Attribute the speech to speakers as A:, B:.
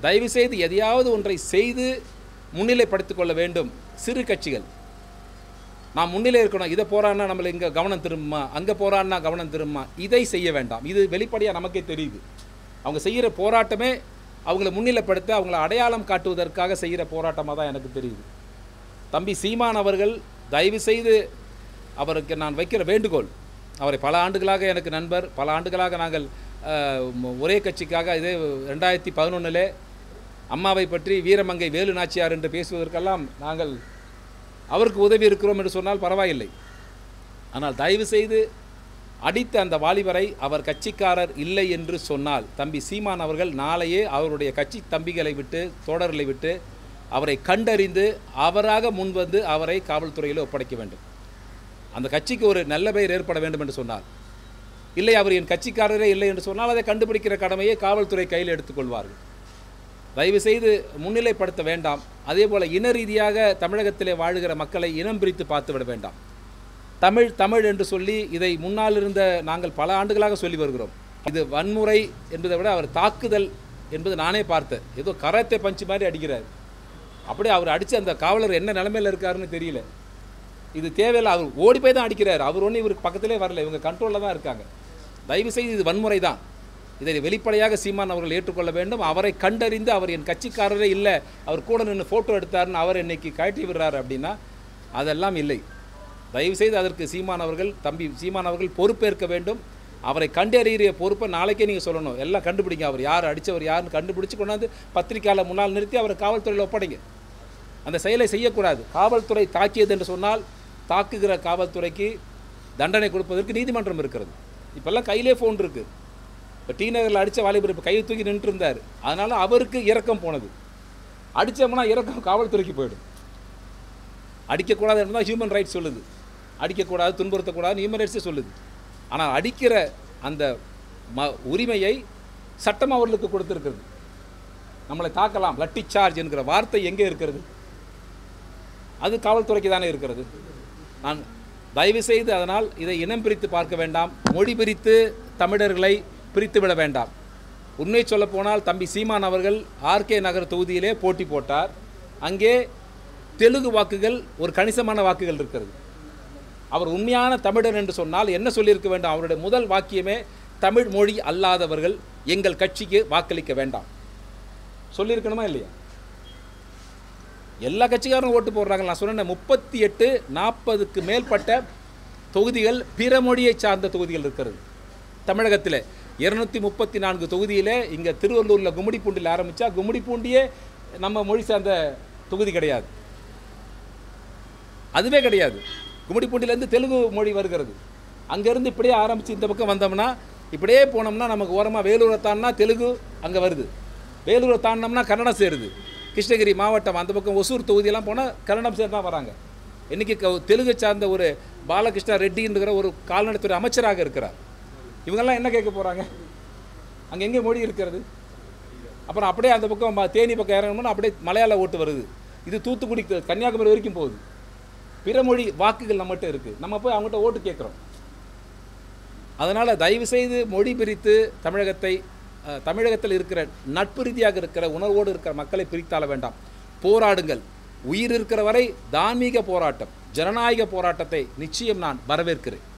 A: தயவு செய்து எதையாவது ஒன்றை செய்து முன்னிலைப்படுத்திக் கொள்ள வேண்டும் சிறு கட்சிகள் நான் முன்னிலை இருக்கணும் இதை போறான்னா நம்மள இங்கே கவனம் திரும்புமா அங்கே போறான்னா கவனம் திரும்புமா இதை செய்ய வேண்டாம் இது வெளிப்படையாக நமக்கே தெரியுது அவங்க செய்கிற போராட்டமே அவங்கள முன்னிலைப்படுத்த அவங்கள அடையாளம் காட்டுவதற்காக செய்கிற போராட்டமாக தான் எனக்கு தெரியுது தம்பி சீமான் அவர்கள் தயவு செய்து அவருக்கு நான் வைக்கிற வேண்டுகோள் அவரை பல ஆண்டுகளாக எனக்கு நண்பர் பல ஆண்டுகளாக நாங்கள் அஹ், ம- ஒரே கட்சிக்காக இதே ரெண்டாயிரத்தி பதினொன்றில் அம்மாவை பற்றி வீரமங்கை வேலு நாச்சியார் என்று பேசுவதற்கெல்லாம் நாங்கள் அவருக்கு உதவி இருக்கிறோம் என்று சொன்னால் பரவாயில்லை ஆனால் தயவு செய்து அடித்த அந்த வாலிபரை அவர் கட்சிக்காரர் இல்லை என்று சொன்னால் தம்பி சீமான் அவர்கள் நாளையே அவருடைய கட்சி தம்பிகளை விட்டு தோழர்களை விட்டு அவரை கண்டறிந்து அவராக முன்வந்து அவரை காவல்துறையில் ஒப்படைக்க வேண்டும் அந்த கட்சிக்கு ஒரு நல்ல பெயர் ஏற்பட வேண்டும் என்று சொன்னார் இல்லை அவர் என் கட்சிக்காரரே இல்லை என்று சொன்னால் அதை கண்டுபிடிக்கிற கடமையை காவல்துறை கையில் எடுத்துக்கொள்வார்கள் தயவு செய்து முன்னிலைப்படுத்த வேண்டாம் அதே போல் இன ரீதியாக தமிழகத்திலே வாழுகிற மக்களை இனம் பிரித்து பார்த்து விட வேண்டாம் தமிழ் தமிழ் என்று சொல்லி இதை முன்னால் இருந்த நாங்கள் பல ஆண்டுகளாக சொல்லி வருகிறோம் இது வன்முறை என்பதை விட அவர் தாக்குதல் என்பது நானே பார்த்தேன் ஏதோ கராத்தே பஞ்சு மாதிரி அடிக்கிறார் அப்படியே அவர் அடித்த அந்த காவலர் என்ன நிலைமையில் இருக்காருன்னு தெரியல இது தேவையில்லை அவர் ஓடி போய் தான் அடிக்கிறார் அவர் ஒன்றும் இவருக்கு பக்கத்திலே வரல இவங்க கண்ட்ரோலில் தான் இருக்காங்க தயவு செய்து இது வன்முறை தான் இதை வெளிப்படையாக சீமான் அவர்கள் ஏற்றுக்கொள்ள வேண்டும் அவரை கண்டறிந்து அவர் என் கட்சிக்காரரே இல்லை அவர் கூட நின்று ஃபோட்டோ எடுத்தாருன்னு அவர் இன்னைக்கு கழட்டி விடுறாரு அப்படின்னா அதெல்லாம் இல்லை தயவு செய்து அதற்கு சீமான் அவர்கள் தம்பி சீமான் அவர்கள் பொறுப்பேற்க வேண்டும் அவரை கண்டறிகிற பொறுப்பை நாளைக்கே நீங்கள் சொல்லணும் எல்லாம் கண்டுபிடிங்க அவர் யார் அடித்தவர் யாருன்னு கண்டுபிடிச்சு கொண்டாந்து பத்திரிக்கையாளர் முன்னால் நிறுத்தி அவரை காவல்துறையில் ஒப்படைங்க அந்த செயலை செய்யக்கூடாது காவல்துறை தாக்கியது என்று சொன்னால் தாக்குகிற காவல்துறைக்கு தண்டனை கொடுப்பதற்கு நீதிமன்றம் இருக்கிறது இப்போல்லாம் கையிலே ஃபோன் இருக்குது இப்போ டி நகரில் அடித்த வாலிபர் இப்போ கையை தூக்கி நின்றுட்டு இருந்தார் அதனால் அவருக்கு இறக்கம் போனது அடித்தோம்னா இறக்கம் காவல்துறைக்கு போயிடும் அடிக்கக்கூடாது தான் ஹியூமன் ரைட்ஸ் சொல்லுது அடிக்கக்கூடாது துன்புறுத்தக்கூடாது ஹியூமன் ரைட்ஸே சொல்லுது ஆனால் அடிக்கிற அந்த ம உரிமையை சட்டம் அவர்களுக்கு கொடுத்துருக்கிறது நம்மளை தாக்கலாம் லட்டி சார்ஜ் என்கிற வார்த்தை எங்கே இருக்கிறது அது காவல்துறைக்கு தானே இருக்கிறது நான் தயவு செய்து அதனால் இதை இனம் பிரித்து பார்க்க வேண்டாம் மொழி பிரித்து தமிழர்களை பிரித்து விட வேண்டாம் உண்மை சொல்ல போனால் தம்பி சீமான் அவர்கள் ஆர்கே நகர் தொகுதியிலே போட்டி போட்டார் அங்கே தெலுங்கு வாக்குகள் ஒரு கணிசமான வாக்குகள் இருக்கிறது அவர் உண்மையான தமிழர் என்று சொன்னால் என்ன சொல்லியிருக்க வேண்டும் அவருடைய முதல் வாக்கியமே தமிழ் மொழி அல்லாதவர்கள் எங்கள் கட்சிக்கு வாக்களிக்க வேண்டாம் சொல்லியிருக்கணுமா இல்லையா எல்லா கட்சிக்காரும் ஓட்டு போடுறாங்க நான் சொன்னேன் முப்பத்தி எட்டு நாற்பதுக்கு மேற்பட்ட தொகுதிகள் பிற மொழியை சார்ந்த தொகுதிகள் இருக்கிறது தமிழகத்தில் இருநூத்தி முப்பத்தி நான்கு தொகுதியிலே இங்கே திருவள்ளூரில் கும்மிடிப்பூண்டியில் ஆரம்பித்தா கும்மிடிப்பூண்டியே நம்ம மொழி சார்ந்த தொகுதி கிடையாது அதுவே கிடையாது கும்மிடிப்பூண்டிலேருந்து தெலுங்கு மொழி வருகிறது அங்கேருந்து இப்படியே ஆரம்பித்து இந்த பக்கம் வந்தோம்னா இப்படியே போனோம்னா நமக்கு ஓரமாக வேலூரை தாண்டினா தெலுங்கு அங்கே வருது வேலூரை தாண்டினோம்னா கன்னடம் சேருது கிருஷ்ணகிரி மாவட்டம் அந்த பக்கம் ஒசூர் தொகுதியெல்லாம் போனால் கன்னடம் சேர்ந்து தான் வராங்க இன்றைக்கி தெலுங்கு சார்ந்த ஒரு பாலகிருஷ்ணா ரெட்டிங்கிற ஒரு கால்நடைத்துறை அமைச்சராக இருக்கிறார் இவங்கெல்லாம் என்ன கேட்க போகிறாங்க அங்கே எங்கே மொழி இருக்கிறது அப்புறம் அப்படியே அந்த பக்கம் ம- தேனி பக்கம் இறங்கணும்னா அப்படியே மலையாள ஓட்டு வருது இது தூத்துக்குடி க- கன்னியாகுமரி வரைக்கும் போகுது பிற மொழி வாக்குகள் நம்மகிட்ட இருக்குது நம்ம போய் அவங்ககிட்ட ஓட்டு கேட்குறோம் அதனால் தயவு செய்து மொழி பிரித்து தமிழகத்தை அஹ், தமிழகத்தில் இருக்கிற நட்பு ரீதியாக இருக்கிற உணர்வோடு இருக்கிற மக்களை பிரித்தாள வேண்டாம் போராடுங்கள் உயிர் இருக்கிற வரை தார்மீக போராட்டம் ஜனநாயக போராட்டத்தை நிச்சயம் நான் வரவேற்கிறேன்